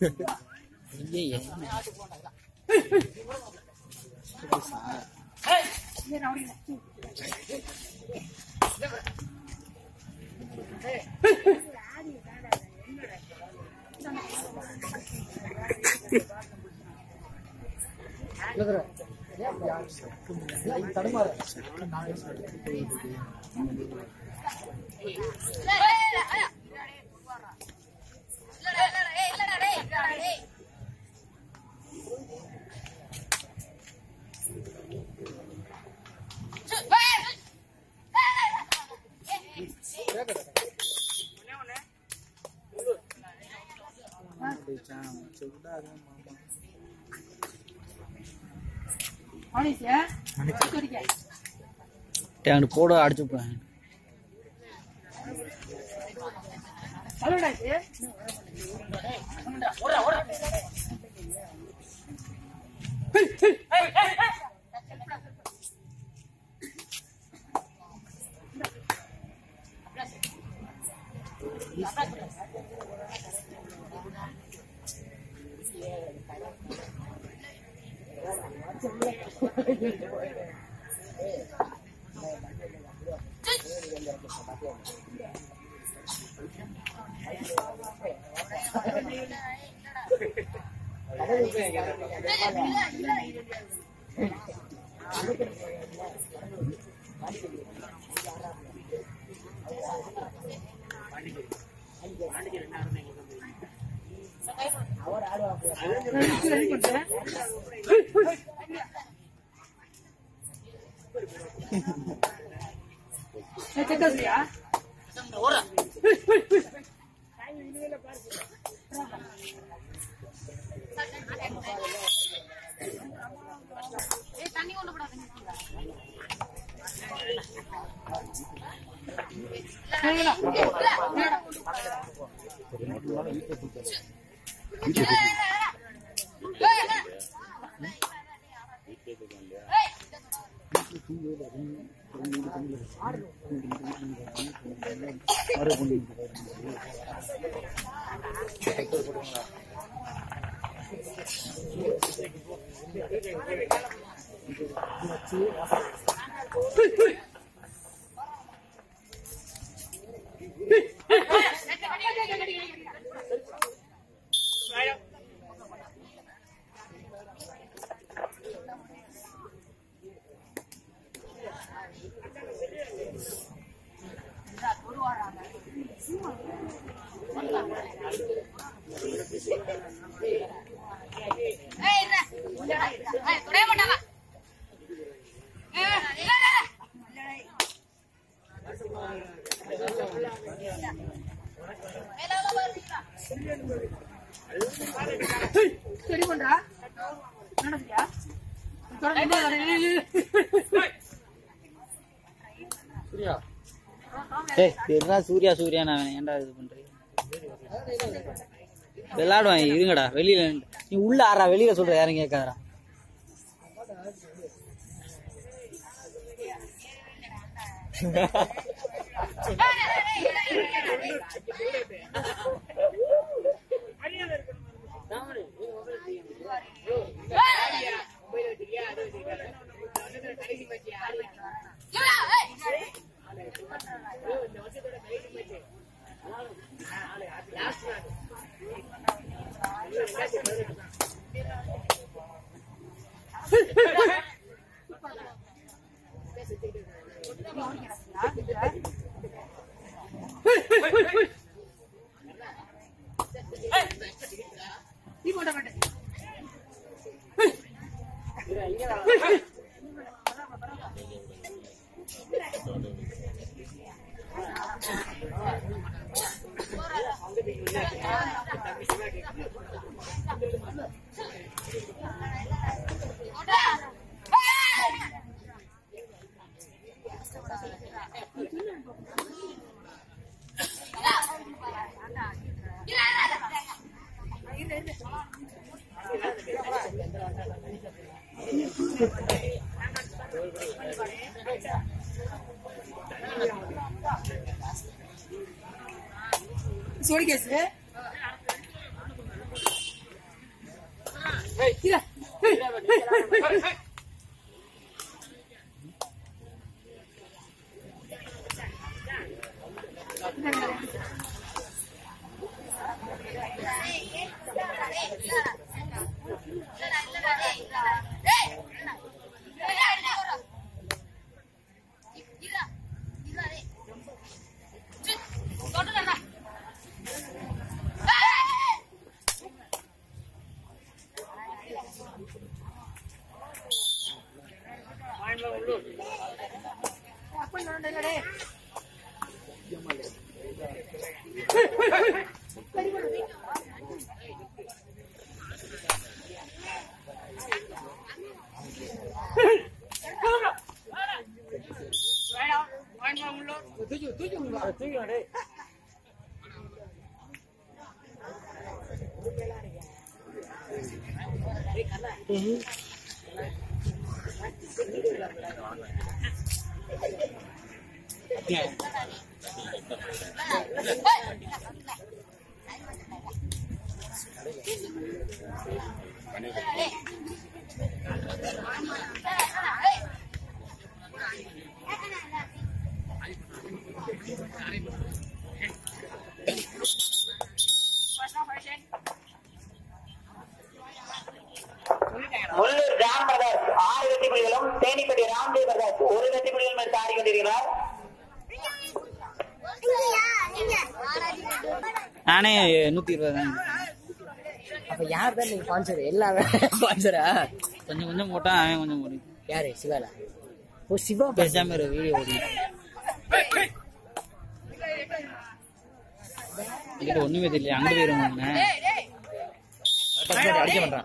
ஐயையே. டேய், அங்கிட்டு போட அடிச்சு விட்றேன் ஏய் என்ன சூர்யா சூர்யா நான் ஏன்டா இது பண்றீங்க விளையாடுவான் இருங்கடா வெளியில நின்னு. நீ உள்ள ஆறா வெளியில சொல்ற யாரும் கேட்காதடா சோடி கேஸ் முள்ளூர் ராம் பிரகாஷ் ஆறு வெற்றி புலிகளும் தேனிப்பட்டி ராம்தேவ் பிரகாஷ் ஒரு வெற்றி புலிகளும் எடுத்து ஆடிக்கொண்டிருக்கிறார் நானே நூத்தி இருபது தான் அப்ப யார் தான் நீங்க ஸ்பான்சர் எல்லாமே ஸ்பான்சரா கொஞ்சம் கொஞ்சம் போட்டான் அவன் கொஞ்சம் போடு யாரு சிவாலா ஓ சிவா பேசாம ஒரு வீடியோ ஓடி என்கிட்ட ஒண்ணுமே தெரியல அங்க போயிருவாங்க அடிக்க மாட்டான்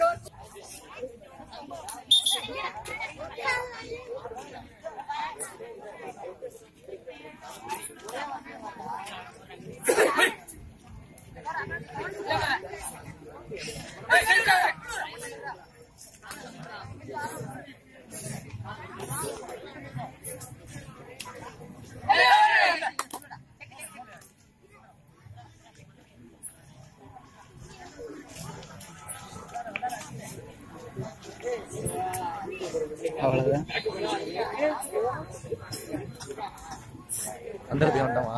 அவ்வளவுதான் வந்துடுறதுக்கு வந்துட்டாமா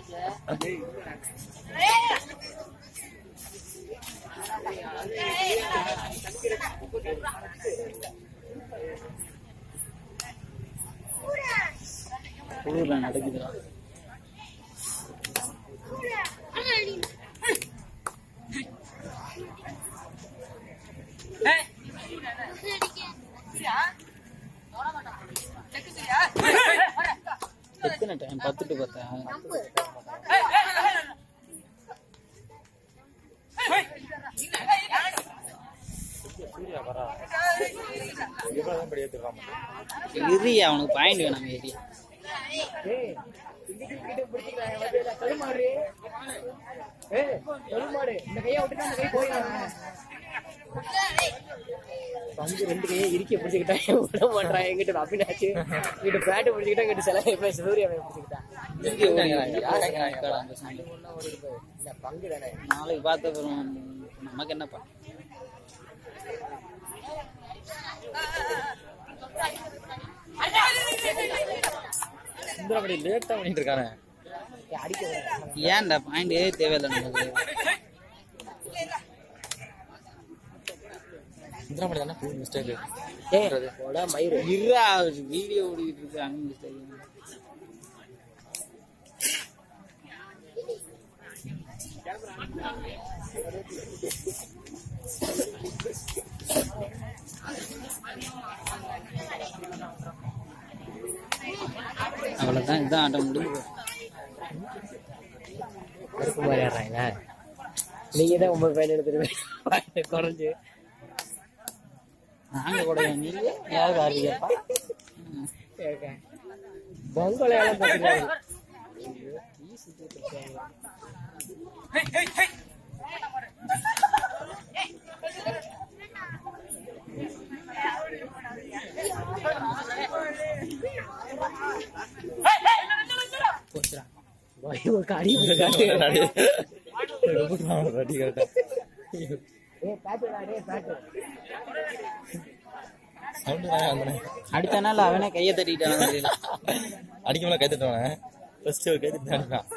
குளிர்ல நடக்குதுடா எத்தனை டைம் பத்து டு பத்தா இவ்வளவுதான் படி ஏத்துக்கலாம் இரு அவனுக்கு பாயிண்ட் வேணும் ஏறி இந்த கையை விட்டுட்டா அந்த கை போயிடும் பந்து ரெண்டு கையை இறுக்கி பிடிச்சிக்கிட்டா விட மாட்டான் எங்கிட்ட அபினாச்சு இங்கிட்ட பேட்டு பிடிச்சிக்கிட்டா இங்கிட்ட சில இப்ப சூர்யா பிடிச்சிக்கிட்டா அந்த சண்டை இந்த பங்கு தானே நாளைக்கு பார்த்த அப்புறம் நமக்கு என்னப்பா சுந்தரபடி லேட்டா பண்ணிட்டு இருக்கானே அடிக்க ஏன்டா பாயிண்டே தேவையில்லை நமக்கு சுந்தரபடி தானே ஃபுல் மிஸ்டேக் ஏ போடா மயிறு இருடா வீடியோ ஓடிக்கிட்டு இருக்கு அங்க mistake. அவ்வளவுதான் இதுதான் ஆட்டம் முடிஞ்சு போச்சு. கருப்பு மாதிரி ஆடுறாங்க நீங்க தான் ஒன்பது பையன் எடுத்துட்டு குறைஞ்சு நாங்க கூட நீங்க யாருக்கு ஆடுறீங்கப்பா பொங்கலையெல்லாம் போட்டுருக்காங்க போச்சுடா வாய் ஒரு காடி ஒரு காடி அடி கரெக்டா ஏய் பேட்டு விளையாடு பேட்டு சவுண்டு தான் வந்தனே அடித்தானால அவனே கையை தட்டிட்டான் அடிக்கல கை தட்டுவானே ஃபர்ஸ்ட் ஒரு கை தட்டி அடிப்பான்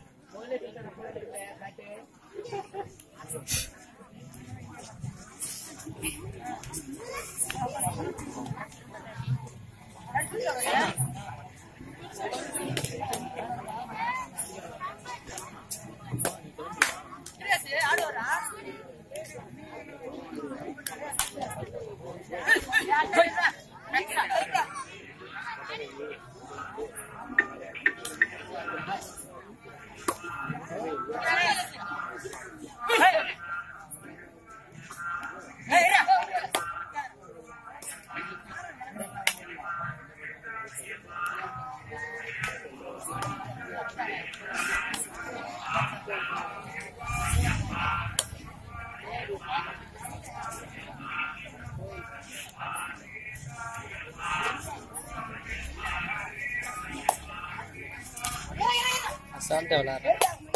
அசால்ட்டா விளாட்ற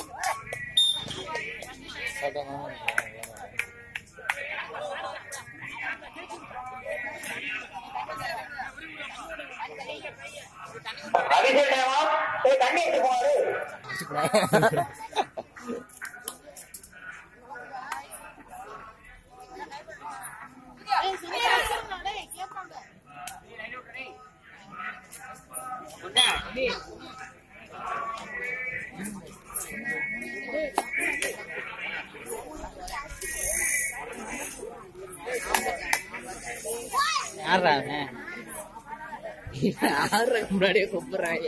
அபிஷேகமா ஏய் தண்ணி எடுத்து போவாரு யாரா அவன் ஆடுறதுக்கு முன்னாடியே கூப்பிடுறாங்க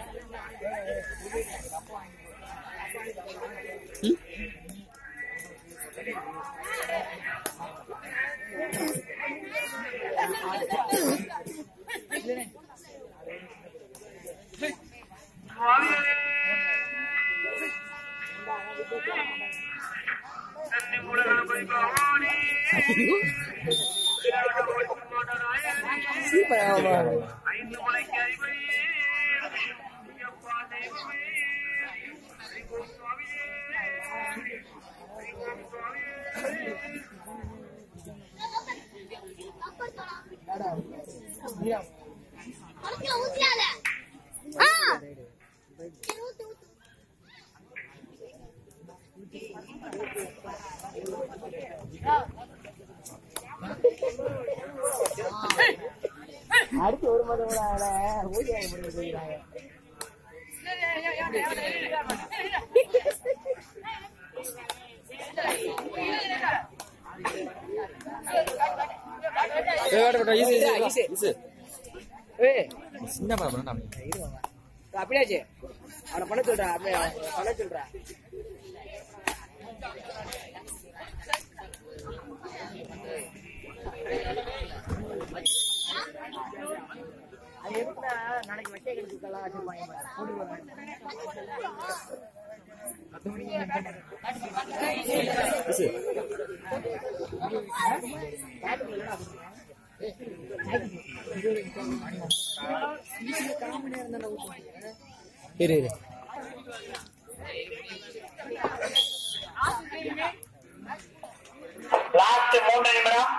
ஊத்தியால ஆ ஊத்து ஊத்து அடுத்து ஒரு மாதம் கூட ஆகல ஊதி ஆகி முடிவு செய்கிறாங்க ஏய் சின்ன படம் பண்ண அப்படியாச்சு அவனை பண்ண சொல்றா அப்படியே பண்ண சொல்றா அது எதுக்குன்னா நாளைக்கு வெட்டை கெடுத்துக்கலாம் வச்சிருப்பாங்க போட்டுருவாங்க இரு இரு லாஸ்ட் மூன்று நிமிடம்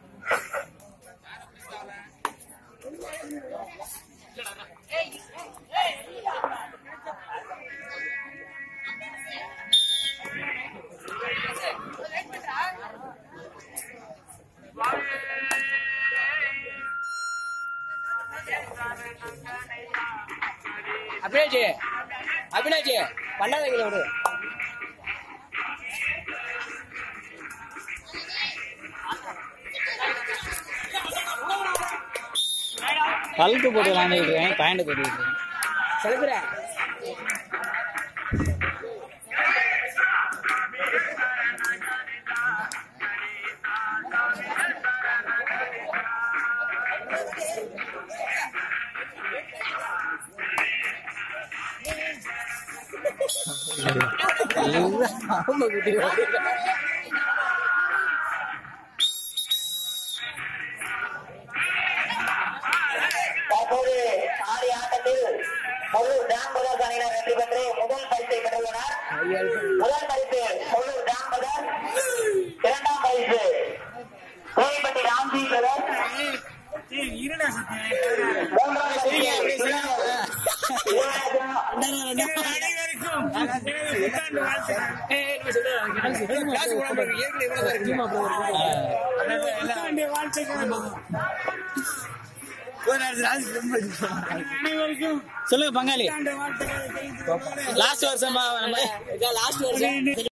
அபினாஜி அபினாஜி பண்ணாதீங்களா ஒரு பல்க்கு போட்டு விளாண்டுட்டு இருக்கேன் பாயிண்ட் போட்டு இருக்கேன் செலுத்துற ஆமா குட்டி தற்போது ஆடிய ஆட்டத்தில் முழு டாம் பிரதர்ஸ் அணியினர் வெற்றி பெற்று முதல் பரிசை பெற்றுள்ளனர் முதல் பரிசு முழு டாம் பிரதர்ஸ் இரண்டாம் பரிசு மூன்றாம் பரிசு சொல்லுங்க பங்காளி லாஸ்ட் வருஷம் லாஸ்ட் வருஷம்